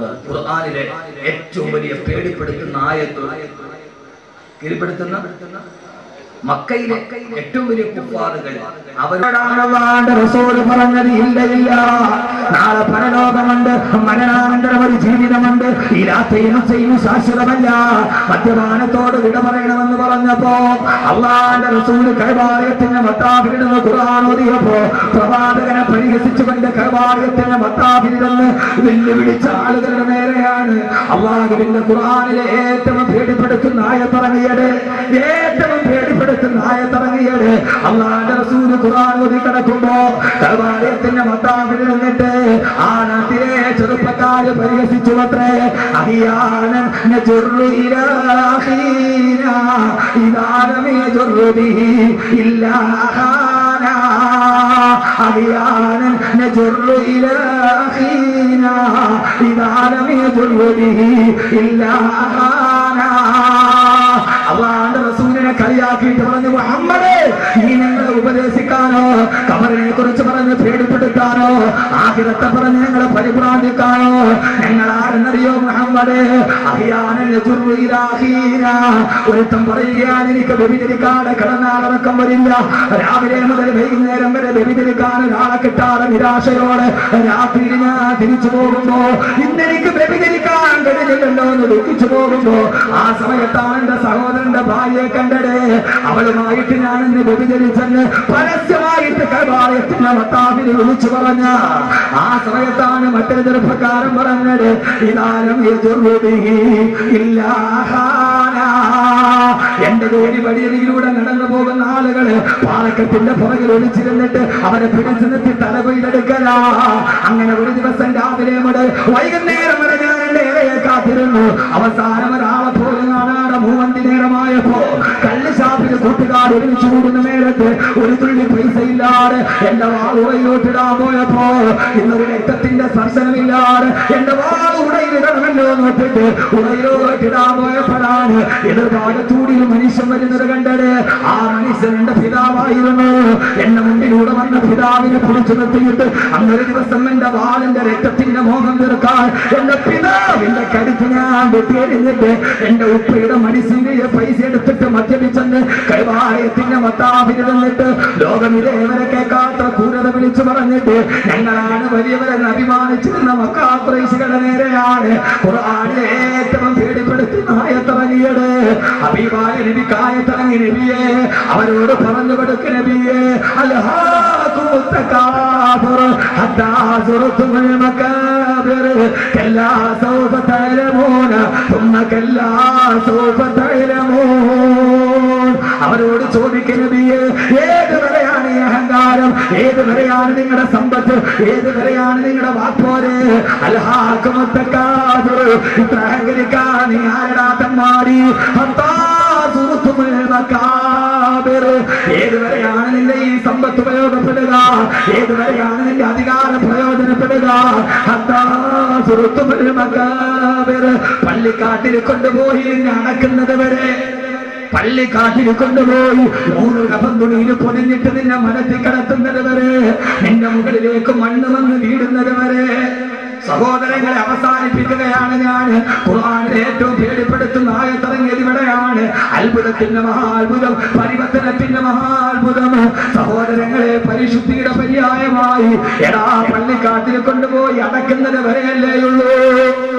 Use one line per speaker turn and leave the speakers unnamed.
ഖുർആനിലെ ഏറ്റവും വലിയ പേടിപ്പെടുത്തുന്ന ആയത്ത് കീഴ്പ്പെടുത്തുന്ന മക്കയിലെ ഏറ്റവും വലിയ കുഫാറുകൾ അവരോടാണ്
അള്ളാന്റെ റസൂല് പറഞ്ഞത് ഇല്ല ഇല്ല നാളെ പരലോകമുണ്ട് മരണാനന്തരം ഒരു ജീവിതമുണ്ട് ഈ രാത്രിയും ചെയ്യും ശാശ്വതമല്ല മദ്യപാനത്തോട് വിട പറയണമെന്ന് പറഞ്ഞപ്പോ അള്ളാന്റെ റസൂല് കൈവാലയത്തിന്റെ മത്താഭിരുന്ന് ഖുർആൻ ഓതിയപ്പോ പ്രവാചകനെ പരിഹസിച്ചുകൊണ്ട് കൈവാലയത്തിന്റെ മത്താഭിരുന്ന് വെല്ലുവിളിച്ച ആളുകളുടെ നേരെയാണ് അള്ളാഹുവിന്റെ ഖുർആനിലെ ഏറ്റവും പേടിപ്പെടുത്തുന്ന ആയത്തിറങ്ങിയത് ഏറ്റവും പേടിപ്പെടുത്തുന്ന ആയത്തിറങ്ങിയത് അള്ളാന്റെ റസൂല് ഖുർആൻ ഓതി കിടക്കുമ്പോ കൈവാലയത്തിന്റെ മത്താഭിൽ നിന്നിട്ട് ആ നാട്ടിലെ ചെറുപ്പക്കാര് പരിഹസിച്ചു അത്രേ അഹിയാനൻ നജുറു ഇലാ അഖീനാ ഇദാ ലം യജുറു ബിഹി ഇല്ലാ അഹാനാ അഹിയാനൻ നജുറു ഇലാ അഖീനാ ഇദാ ലം യജുറു ബിഹി ഇല്ലാ അഹാനാ അള്ളാന്റെ റസൂലിനെ കളിയാക്കിയിട്ട് പറഞ്ഞു മുഹമ്മദേ ഈ നിങ്ങളെ ഉപദേശിക്കാനോ കബറിനെ കുറിച്ച് പറഞ്ഞ് പേടിപ്പെടുത്താനോ ആഹിരത്തെ പറഞ്ഞ് ഞങ്ങളെ പരിഭ്രാന്തിക്കാനോ ഞങ്ങൾ ആരെന്നറിയോ മുഹമ്മദേ അഹിയാനന്റെ ഒരുത്തം പറയുകയാണ് എനിക്ക് വ്യഭിചരിക്കാതെ കിടന്നാലിറക്കം വരില്ല രാവിലെ മുതൽ വൈകുന്നേരം വരെ വ്യഭിചരിക്കാൻ ഒരാളെ കിട്ടാതെ നിരാശയോടെ രാത്രി ഞാൻ തിരിച്ചു പോകുമ്പോ ഇന്നെനിക്ക് വ്യഭിചരിക്കാൻ കഴിഞ്ഞില്ലല്ലോ എന്ന് ദുഃഖിച്ചു പോകുമ്പോ ആ സമയത്താണ് എന്റെ സഹോദരന്റെ ഭാര്യയെ കണ്ടത് അവളുമായിട്ട് ഞാൻ ഇന്ന് വ്യഭിചരിച്ചെന്ന് പരസ്യമായിട്ട് കൈവാളയത്തിന്റെ മത്താവിന് വിളിച്ചു പറഞ്ഞ ആ സമയത്താണ് മറ്റൊരു ചെറുപ്പക്കാരൻ പറഞ്ഞത് ഇതാരും എന്റെ ജോലി വഴിയരികിലൂടെ നടന്നു പോകുന്ന ആളുകള് പാലക്കത്തിന്റെ പുറകിൽ ഒളിച്ചിരുന്നിട്ട് അവരെ പിടിച്ചു നിർത്തി തല കൊയ്തെടുക്കലാ അങ്ങനെ ഒരു ദിവസം രാവിലെ മുതൽ വൈകുന്നേരം വരെ ഞാൻ എന്റെ ഇരയെ കാത്തിരുന്നു അവസാനം ഒരാളെ പോലും കാണാതെ മൂവന്തി നേരമായപ്പോ കള്ളുഷാപ്പിൽ കൂട്ടുകാർ ഒരുമിച്ച് കൂടുന്ന നേരത്ത് ഒരു തുള്ളി പൈസ ഇല്ലാതെ എന്റെ വാൾ ഉറയിലോട്ടിടാൻ പോയപ്പോ ഇന്നൊരു രക്തത്തിന്റെ സ്പർശനമില്ലാതെ എന്റെ വാൾ ഉടയിലിടണമല്ലോ നോക്കിട്ട് ഉടയിലോട്ടിടാൻ പോയപ്പോഴാണ് എതിർഭാഗത്തൂടി ഒരു മനുഷ്യൻ വരുന്നത് കണ്ടത് ആ മനുഷ്യൻ എന്റെ പിതാവായിരുന്നു എന്റെ മുന്നിലൂടെ വന്ന പിതാവിനെ പിടിച്ചു നിർത്തിയിട്ട് അന്നൊരു ദിവസം എന്റെ വാളിന്റെ രക്തത്തിന്റെ മോഹം തീർക്കാൻ എന്റെ പിതാവിന്റെ കരുത്ത് ഞാൻ വെട്ടിയെറിഞ്ഞിട്ട് എന്റെ ഉപ്പയുടെ മനുഷ്യനെ പൈസ എടുത്തിട്ട് മദ്യപിച്ചെന്ന് കൈവാലയത്തിന്റെ മത്താവിന് നിന്നിട്ട് ലോകം ഇതേവരെ കേൾക്കാത്ത ക്രൂരത വിളിച്ചു പറഞ്ഞിട്ട് ഞങ്ങളാണ് വലിയവരെന്ന് അഭിമാനിച്ചിരുന്ന മക്കാപ്രൈശികളുടെ നേരെയാണ് ഖുർആനിലെ ഏറ്റവും പേടിപ്പെടുത്തുന്ന ആയത്തിറങ്ങിയത് അഭിമാന നബിക്കായത്തിറങ്ങി നബിയെ അവരോട് പറഞ്ഞു കൊടുക്ക നബിയെ അൽഹാഖുമുത്തകാബിർ ഹത്താ സുറത്തുൽ മകാബിർ കല്ലാ സൗഫ തഅലമൂന ثم كلا سوف تعلمون അവരോട് ചോദിക്കുന്നതിയെ ഏത് വരെയാണ് ഈ അഹങ്കാരം ഏത് വരെയാണ് നിങ്ങളുടെ സമ്പത്ത് ഏത് വരെയാണ് നിങ്ങളുടെ വാപ്പോര് അൽഹാക്കുമത്തക്കാതുർ ഇത്ര അഹങ്കരിക്കാൻ നീ ആരടാ തമ്മാടി ഹത്താ സുറുത്തുൽ മകാബിർ ഏത് വരെയാണ് നിന്റെ ഈ സമ്പത്ത് പ്രയോജനപ്പെടുക ഏത് വരെയാണ് നിന്റെ അധികാരം പ്രയോജനപ്പെടുക ഹത്താ സുറുത്തുൽ മകാബിർ പള്ളിക്കാട്ടിൽ കൊണ്ടുപോയി അടക്കുന്നത് വരെ പള്ളിക്കാട്ടിൽ കൊണ്ടുപോയി മൂന്ന് കപന്തുണിയിൽ പൊതിഞ്ഞിട്ട് നിന്നെ മനസ്സിൽ കിടത്തുന്നത് വരെ നിന്റെ മുകളിലേക്ക് മണ്ണ് വന്ന് വീടുന്നത് വരെ സഹോദരങ്ങളെ അവസാനിപ്പിക്കുകയാണ് ഞാൻ ഖുർആനിലെ ഏറ്റവും പേടിപ്പെടുത്തുന്ന ആയത്തിറങ്ങിയത് ഇവിടെയാണ് അത്ഭുതത്തിന്റെ മഹാത്ഭുതം പരിവർത്തനത്തിന്റെ മഹാത്ഭുതം സഹോദരങ്ങളെ പരിശുദ്ധിയുടെ പര്യായമായി എടാ പള്ളിക്കാട്ടിൽ കൊണ്ടുപോയി അടക്കുന്നത് വരെയല്ലേ ഉള്ളൂ